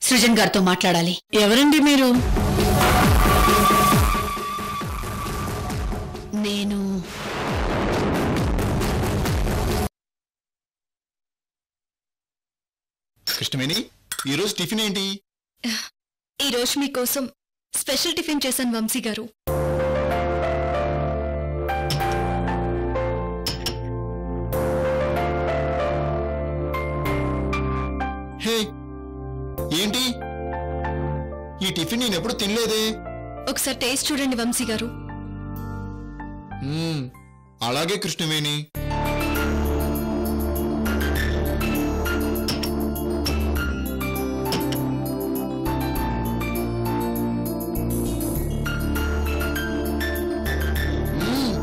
సృజన్ గారితో మాట్లాడాలి ఎవరండి మీరు నేను కృష్ణవేణి ఈరోజు టిఫిన్ ఏంటి ఈ రోజు మీకోసం స్పెషల్ టిఫిన్ చేశాను వంశీ గారు హే ఏంటి ఈ టిఫిన్ నేను ఎప్పుడు తినలేదే ఒకసారి టేస్ట్ చూడండి వంశీ గారు మ్మ్, అలాగే కృష్ణవేణి మ్మ్.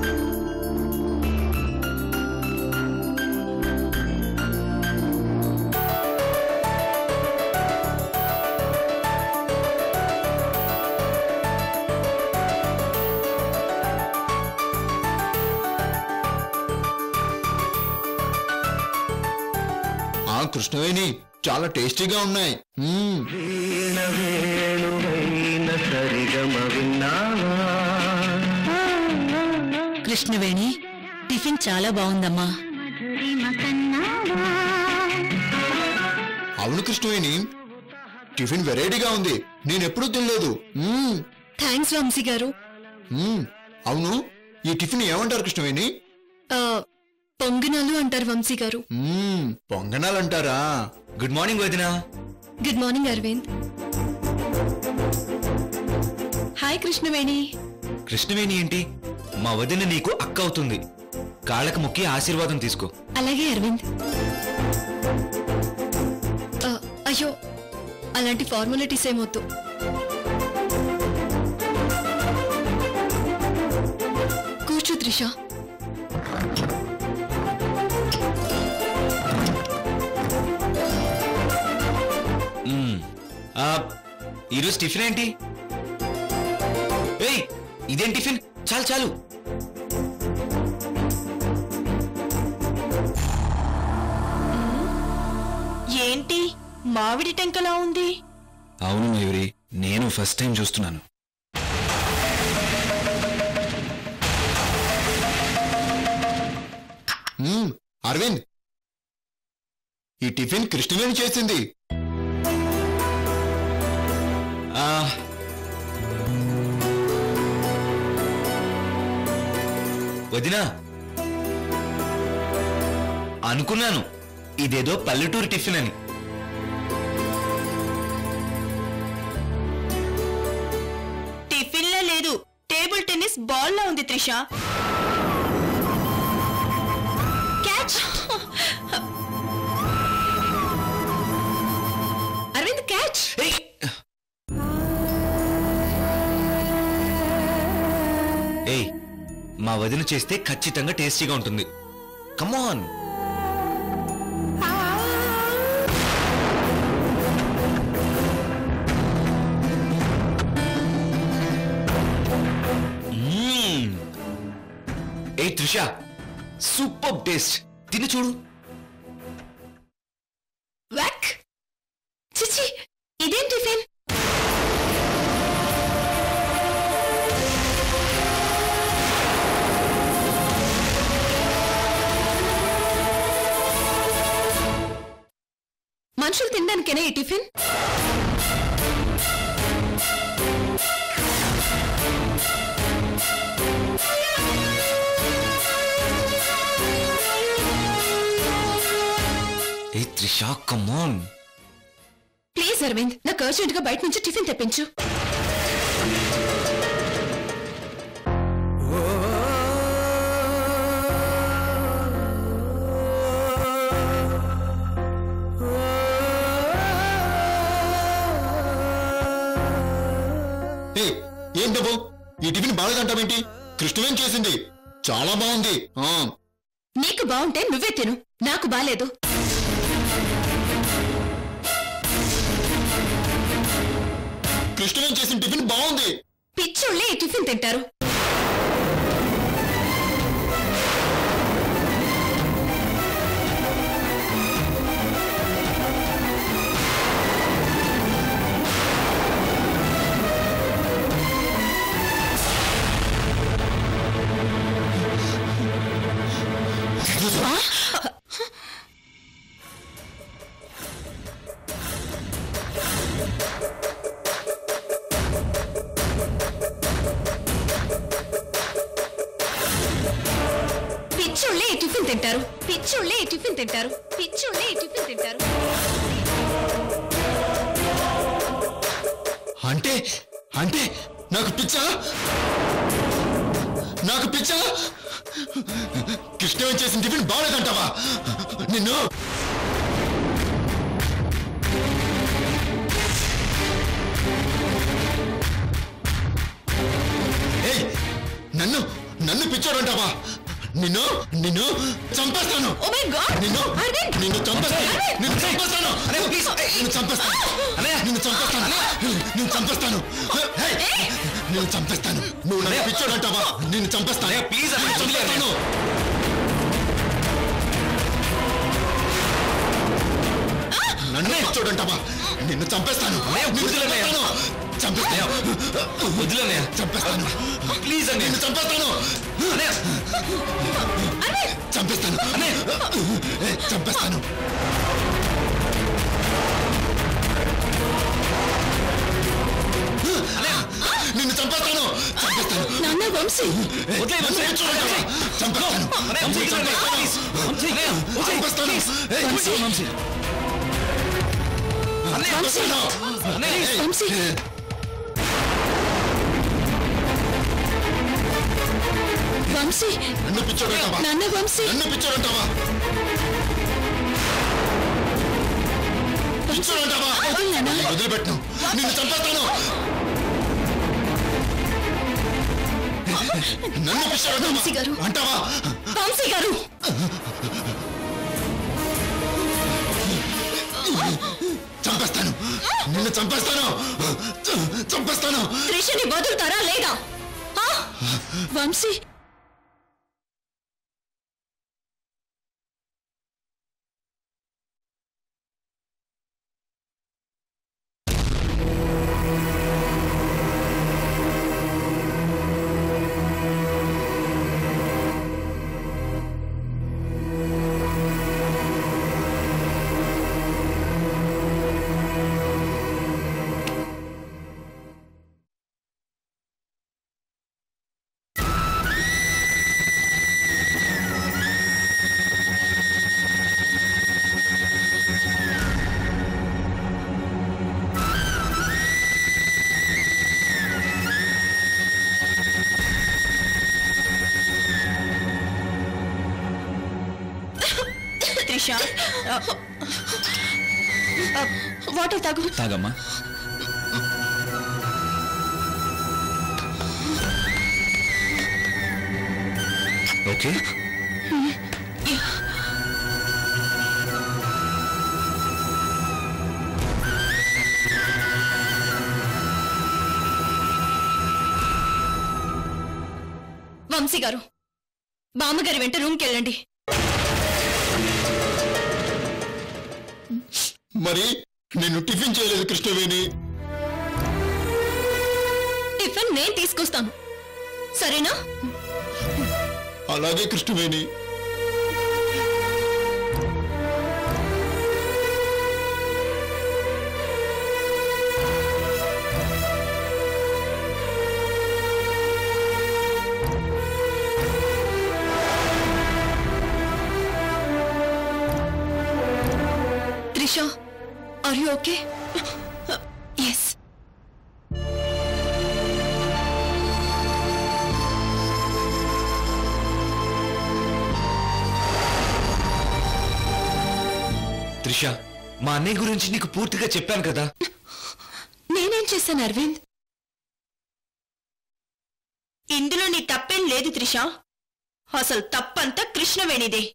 ఆ కృష్ణవేణి చాలా టేస్టీగా ఉన్నాయి మ్మ్. వీణ వేణువైన సరిగమ విన్నావా కృష్ణవేణి టిఫిన్ చాలా బాగుందమ్మా అవును కృష్ణవేణి టిఫిన్ వెరైటీగా ఉంది నేను ఎప్పుడూ తినలేదు మ్మ్. థ్యాంక్స్ వంశీ గారు మ్మ్. అవును ఈ టిఫిన్ ఏమంటారు కృష్ణవేణి ఆ, పొంగనాలు అంటారు వంశీ గారు మ్మ్. పొంగనాలంటారా గుడ్ మార్నింగ్ వదినా good morning Aravind hi Krishnaveni Krishnaveni ఏంటి మా వదిన నీకు అక్క అవుతుంది కాళ్ళకు మొక్కి ఆశీర్వాదం తీసుకో అలాగే అరవింద్ ఆ, అయ్యో అలాంటి ఫార్మాలిటీస్ ఏమొద్దు కూర్చో త్రిష మ్మ్. ఆ, ఈరోజు టిఫిన్ ఏంటి ఏయ్ ఇదేం టిఫిన్ చాలు చాలు ఏంటి మామిడి టెంకలా ఉంది అవును మయూరి నేను ఫస్ట్ టైం చూస్తున్నాను మ్మ్. అరవింద్ ఈ టిఫిన్ కృష్ణవేణి చేసింది ఆ, వదినా అనుకున్నాను ఇదేదో పల్లెటూరు టిఫిన్ అని టిఫిన్ లో లేదు టేబుల్ టెన్నిస్ బాల్ లో ఉంది త్రిష క్యాచ్ అరవింద్ క్యాచ్ ఏయ్! ఏయ్ మా వదిన చేస్తే ఖచ్చితంగా టేస్టీగా ఉంటుంది కమాన్ ఏ త్రిష సూపర్ టేస్ట్ తిని చూడు వాక్ చిచి ఇదేం టిఫిన్ మనుషులు తినడానికేనా ఈ టిఫిన్ ఏ త్రిష కమాన్ ప్లీజ్ అరవింద్ నాకు అర్జెంట్ గా బయట నుంచి టిఫిన్ తెప్పించు ఏ ఏం డబ్బు ఈ టిఫిన్ బాగాలేదంటావేంటి కృష్ణవేణి చేసింది చాలా బాగుంది ఆ నీకు బాగుంటే నువ్వే తిను నాకు బాలేదు కృష్ణవేణి చేసిన టిఫిన్ బాగుంది పిచ్చోళ్ళే ఈ టిఫిన్ తింటారు తింటారు పిచ్చోళ్ళే ఈ టిఫిన్ తింటారు అంటే అంటే నాకు పిచ్చా నాకు పిచ్చా కృష్ణ చేసిన టిఫిన్ బాగలేదంటావా నిన్ను ఏయ్, నన్ను నన్ను పిచ్చోడంటావా నిన్ను నిన్ను చంపేస్తాను ఓ మై గాడ్ నిన్ను అరవింద్ నిన్ను చంపేస్తాను అరవింద్! నిన్ను చంపేస్తాను అన్నయ్య, please! నిన్ను చంపేస్తాను అన్నయ్య! నిన్ను చంపేస్తాను నిన్ను చంపేస్తాను హేయ్! నిన్ను చంపేస్తాను నువ్వు నన్ను అన్నయ్య! పిచ్చోడంటావా నిన్ను చంపేస్తాను అన్నయ్య, please అన్నయ్య, నిన్ను చంపేస్తాను నన్ను పిచ్చోడంటావా నిన్ను చంపేస్తాను అన్నయ్య, నిన్ను వదిలేయ్ అన్నయ్య. చంపేస్తాను చంపేస్తాను వదిలేనయ్య చంపేస్తాను ప్లీజ్ అన్నయ్య నిన్ను చంపేస్తాను అన్నయ్య చంపేస్తాను అన్నయ్య ఏ, చంపేస్తాను నిన్ను చంపేస్తాను చంపేస్తాను నాన్న వంశీ ఏ, వదిలేయ్, నన్ను వదిలేయ్. పిచ్చోడంటావా? చంపేస్తాను అన్నయ్య, వంశీ, నిన్ను అన్నయ్య, చంపేస్తాను. please. వంశీ, అన్నయ్య, వంశీ, చంపేస్తాను please. ఏ, వంశీ, వంశీ. అన్నయ్య, చంపేస్తాను. అన్నయ్య, ఏ, వంశీ. ఏ, వంశీ నన్ను పిచ్చోడంటావా నాన్న వంశీ నన్ను పిచ్చోడంటావా పిచ్చోడంటావా వదిలు నాన్న. నిన్ను వదిలిపెట్టను నిన్ను చంపేస్తాను నన్ను వంశీ గారు. పిచ్చోడంటావా అంటావా వంశీ గారు చంపేస్తాను నిన్ను చంపేస్తాను చ- చంపేస్తాను త్రిషని వదులుతారా లేదా ఆ? వంశీ త్రిష వాటర్ తాగు తాగమ్మా ఓకే వంశీ గారు బామ్మగారి వెంట రూమ్కి వెళ్ళండి మరి నేను టిఫిన్ చేయలేదు కృష్ణవేణి టిఫిన్ నేను తీసుకొస్తాను సరేనా అలాగే Krishnaveni Trisha are you okay yes Trisha మా అన్నయ్య గురించి నీకు పూర్తిగా చెప్పాను కదా నేనేం చేశాను అరవింద్ ఇందులో నీ తప్పేం లేదు త్రిష అసలు తప్పంతా కృష్ణవేణిదే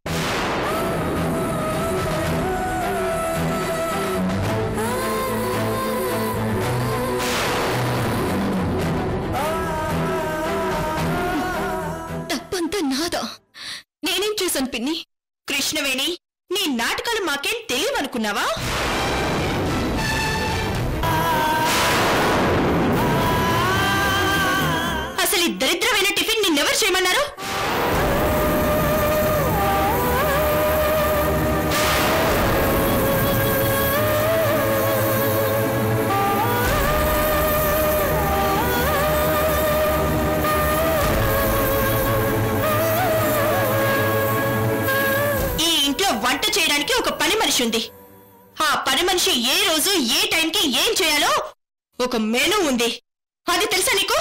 తప్పంతా నాదా నేనేం చేశాను పిన్ని కృష్ణవేణి నీ నాటకాలు మాకేం తెలియవనుకున్నావా అసలు ఈ దరిద్రమైన టిఫిన్ నిన్నెవరు చేయమన్నారు ఈ ఇంట్లో వంట చేయడం పని మనిషి ఉంది ఆ పని మనిషి ఏ రోజు ఏ టైంకి ఏం చేయాలో ఒక మెనూ ఉంది అది తెలుసా నీకు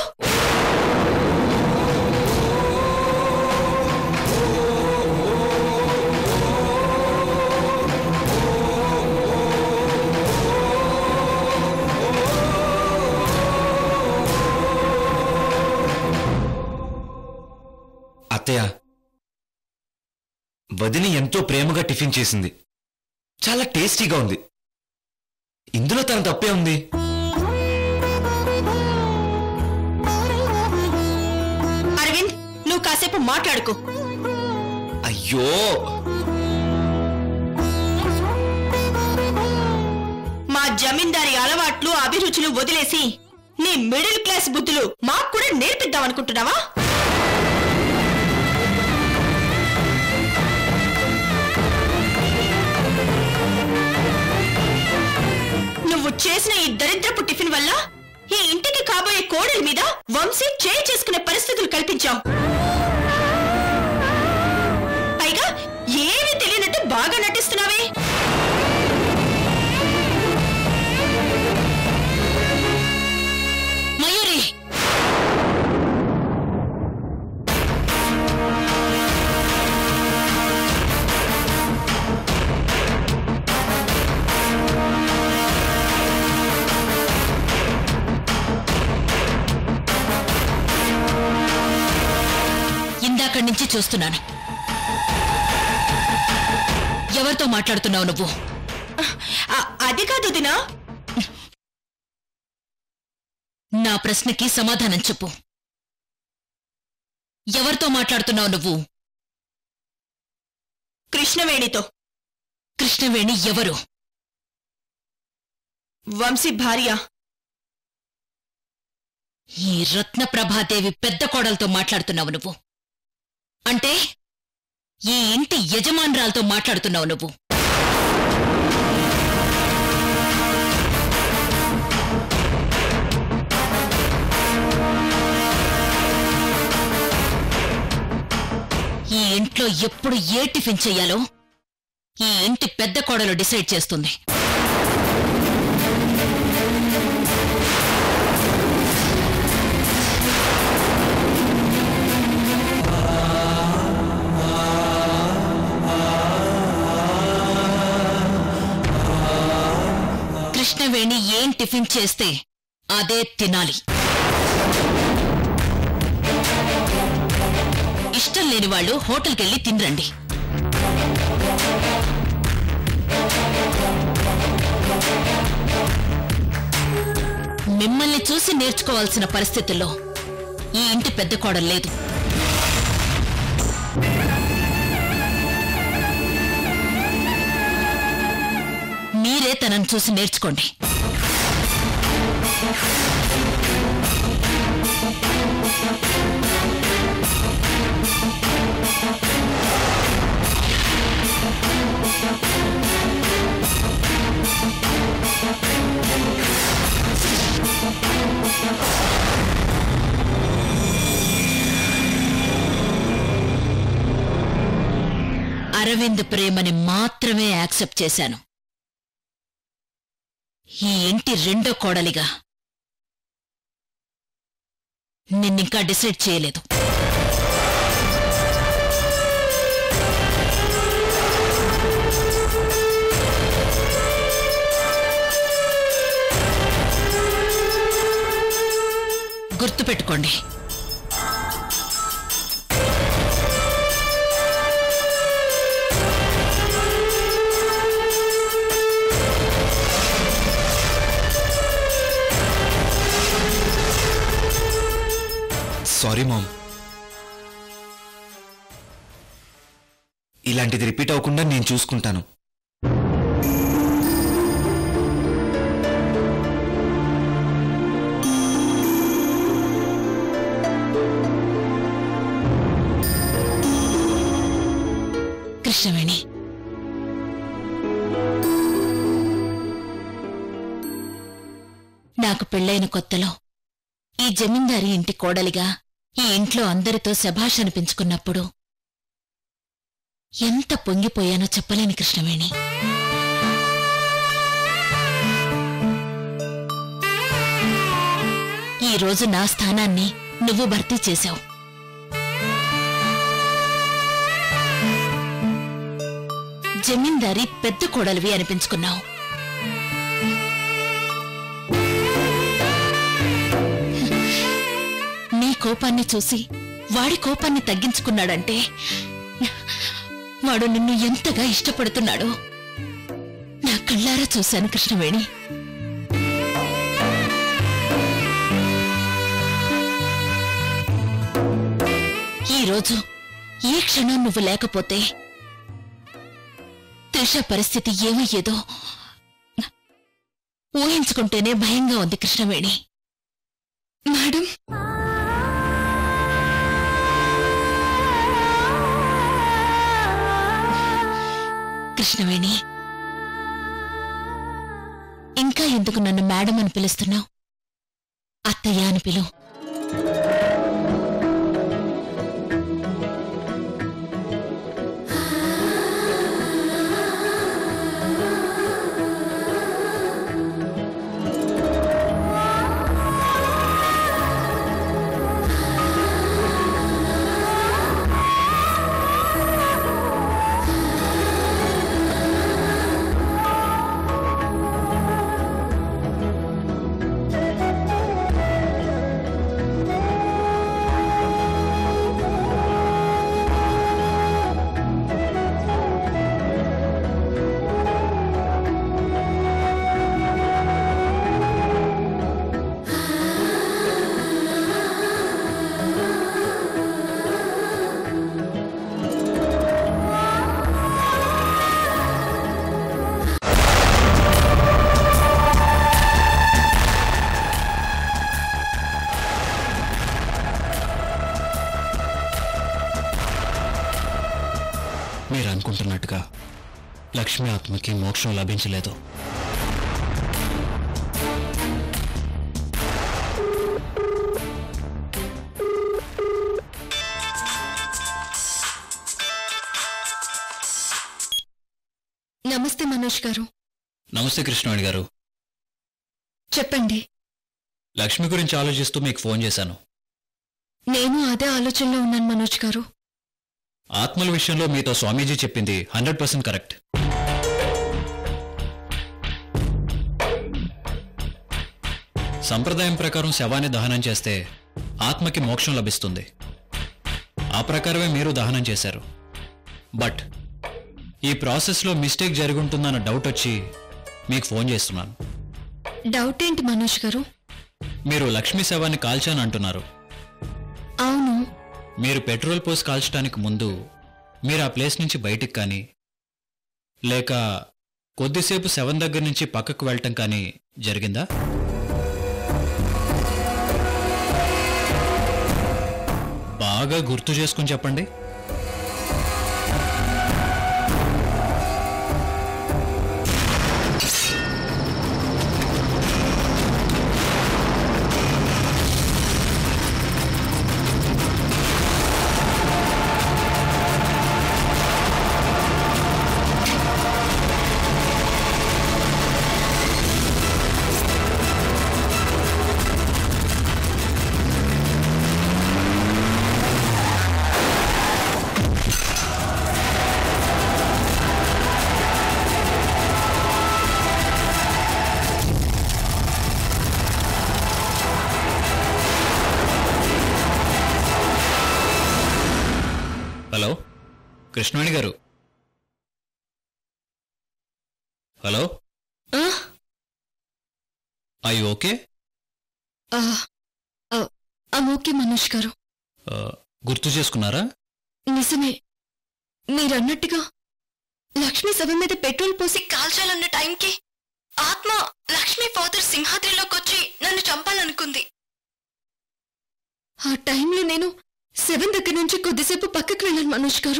అత్తయ్య వదిని ఎంతో ప్రేమగా టిఫిన్ చేసింది చాలా టేస్టీగా ఉంది ఇందులో తన తప్పే ఉంది అరవింద్ నువ్వు కాసేపు మాట్లాడుకో అయ్యో మా జమీందారి అలవాట్లు అభిరుచులు వదిలేసి నీ మిడిల్ క్లాస్ బుద్ధులు మాకు కూడా నేర్పిద్దాం అనుకుంటున్నావా నువ్వు చేసిన ఈ దరిద్రపు టిఫిన్ వల్ల ఈ ఇంటికి కాబోయే కోడలి మీద వంశీ చేయి చేసుకునే పరిస్థితులు కల్పించాం పైగా ఏమీ తెలియనట్టు బాగా నటిస్తున్నావే మయూరి ఇందాకడి నుంచి చూస్తున్నాను ఎవరితో మాట్లాడుతున్నావు నువ్వు అ- అది కాదు దినా నా ప్రశ్నకి సమాధానం చెప్పు ఎవరితో మాట్లాడుతున్నావు నువ్వు కృష్ణవేణితో కృష్ణవేణి ఎవరు వంశీ భార్య ఈ రత్నప్రభాదేవి పెద్ద కోడలతో మాట్లాడుతున్నావు నువ్వు అంటే ఈ ఇంటి యజమానురాలతో మాట్లాడుతున్నావు నువ్వు ఈ ఇంట్లో ఎప్పుడు ఏ టిఫిన్ చెయ్యాలో ఈ ఇంటి పెద్ద కోడలు డిసైడ్ చేస్తుంది కృష్ణవేణి ఏం టిఫిన్ చేస్తే అదే తినాలి ఇష్టం లేని వాళ్ళు హోటల్కెళ్ళి తినరండి మిమ్మల్ని చూసి నేర్చుకోవాల్సిన పరిస్థితుల్లో ఈ ఇంటి పెద్ద కోడలు లేదు మీరే తనను చూసి నేర్చుకోండి అరవింద్ ప్రేమని మాత్రమే యాక్సెప్ట్ చేశాను ఈ ఇంటి రెండో కోడలిగా నిన్నింకా డిసైడ్ చేయలేదు గుర్తుపెట్టుకోండి సారీ మామ్ ఇలాంటిది రిపీట్ అవ్వకుండా నేను చూసుకుంటాను కృష్ణవేణి నాకు పెళ్ళైన కొత్తలో ఈ జమీందారి ఇంటి కోడలిగా ఈ ఇంట్లో అందరితో శభాష్ అనిపించుకున్నప్పుడు ఎంత పొంగిపోయానో చెప్పలేని కృష్ణవేణి రోజు నా స్థానాన్ని నువ్వు భర్తీ చేశావు జమీందారి పెద్ద కోడలివి అనిపించుకున్నావు నీ కోపాన్ని చూసి వాడి కోపాన్ని తగ్గించుకున్నాడంటే వాడు నిన్ను ఎంతగా ఇష్టపడుతున్నాడో నా కళ్ళారా చూశాను కృష్ణవేణి ఈరోజు ఈ క్షణం నువ్వు లేకపోతే త్రిష పరిస్థితి ఏమయ్యేదో ఊహించుకుంటేనే భయంగా ఉంది కృష్ణవేణి మేడం కృష్ణవేణి ఇంకా ఎందుకు నన్ను మేడం అని పిలుస్తున్నావు అత్తయ్య అని పిలు మీరు అనుకుంటున్నట్టుగా లక్ష్మి ఆత్మకి మోక్షం లభించలేదు నమస్తే మనోజ్ గారు నమస్తే కృష్ణవేణి గారు చెప్పండి లక్ష్మి గురించి ఆలోచిస్తూ మీకు ఫోన్ చేశాను నేను అదే ఆలోచనలో ఉన్నాను మనోజ్ గారు ఆత్మల విషయంలో మీతో స్వామీజీ చెప్పింది హండ్రెడ్ పర్సెంట్ కరెక్ట్ సంప్రదాయం ప్రకారం శవాన్ని దహనం చేస్తే ఆత్మకి మోక్షం లభిస్తుంది ఆ ప్రకారమే మీరు దహనం చేశారు బట్ ఈ ప్రాసెస్లో మిస్టేక్ జరుగుంటుందన్న డౌట్ వచ్చి మీకు ఫోన్ చేస్తున్నాను డౌట్ ఏంటి మనోజ్ గారు మీరు లక్ష్మీ శవాన్ని కాల్చాను అంటున్నారు అవును మీరు పెట్రోల్ పోసి కాల్చడానికి ముందు మీరు ఆ ప్లేస్ నుంచి బయటికి కానీ లేక కొద్దిసేపు సెవెన్ దగ్గర నుంచి పక్కకు వెళ్ళటం కానీ జరిగిందా బాగా గుర్తు చేసుకుని చెప్పండి హలో కృష్ణవేణి గారు హలో ఆ, ఐ ఓకే ఆ, ఆ, ఆ, ఓకే మనోజ్ గారు గుర్తు చేసుకున్నారా నిజమే మీరన్నట్టుగా లక్ష్మి శవం మీద పెట్రోల్ పోసి కాల్చాలన్న టైంకి ఆత్మ లక్ష్మి ఫాదర్ సింహాద్రిలోకి వచ్చి నన్ను చంపాలనుకుంది ఆ టైంలో నేను శవం దగ్గర నుంచి కొద్దిసేపు పక్కకు వెళ్ళాను మనోజ్ గారు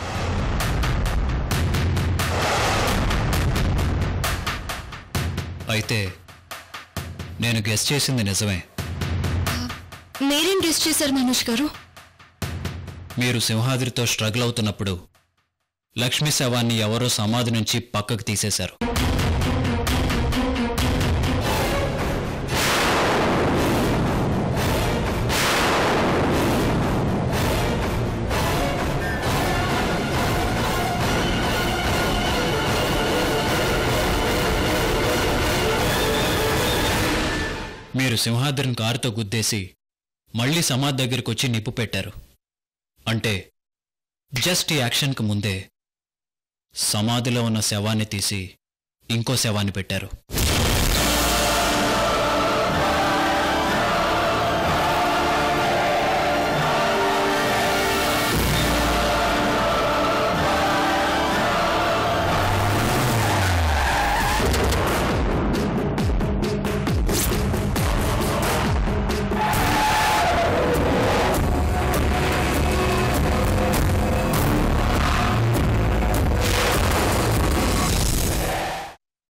అయితే నేను గెస్ చేసింది నిజమే మీరేం గెస్ట్ చేశారు మనోజ్ గారు మీరు సింహాద్రితో స్ట్రగుల్ అవుతున్నప్పుడు లక్ష్మీ శవాన్ని ఎవరో సమాధి నుంచి పక్కకు తీసేశారు మీరు సింహాద్రిని కారుతో గుద్దేసి మళ్ళీ సమాధి దగ్గరికి వచ్చి నిప్పు పెట్టారు అంటే జస్ట్ ఈ యాక్షన్కి ముందే సమాధిలో ఉన్న శవాన్ని తీసి ఇంకో శవాన్ని పెట్టారు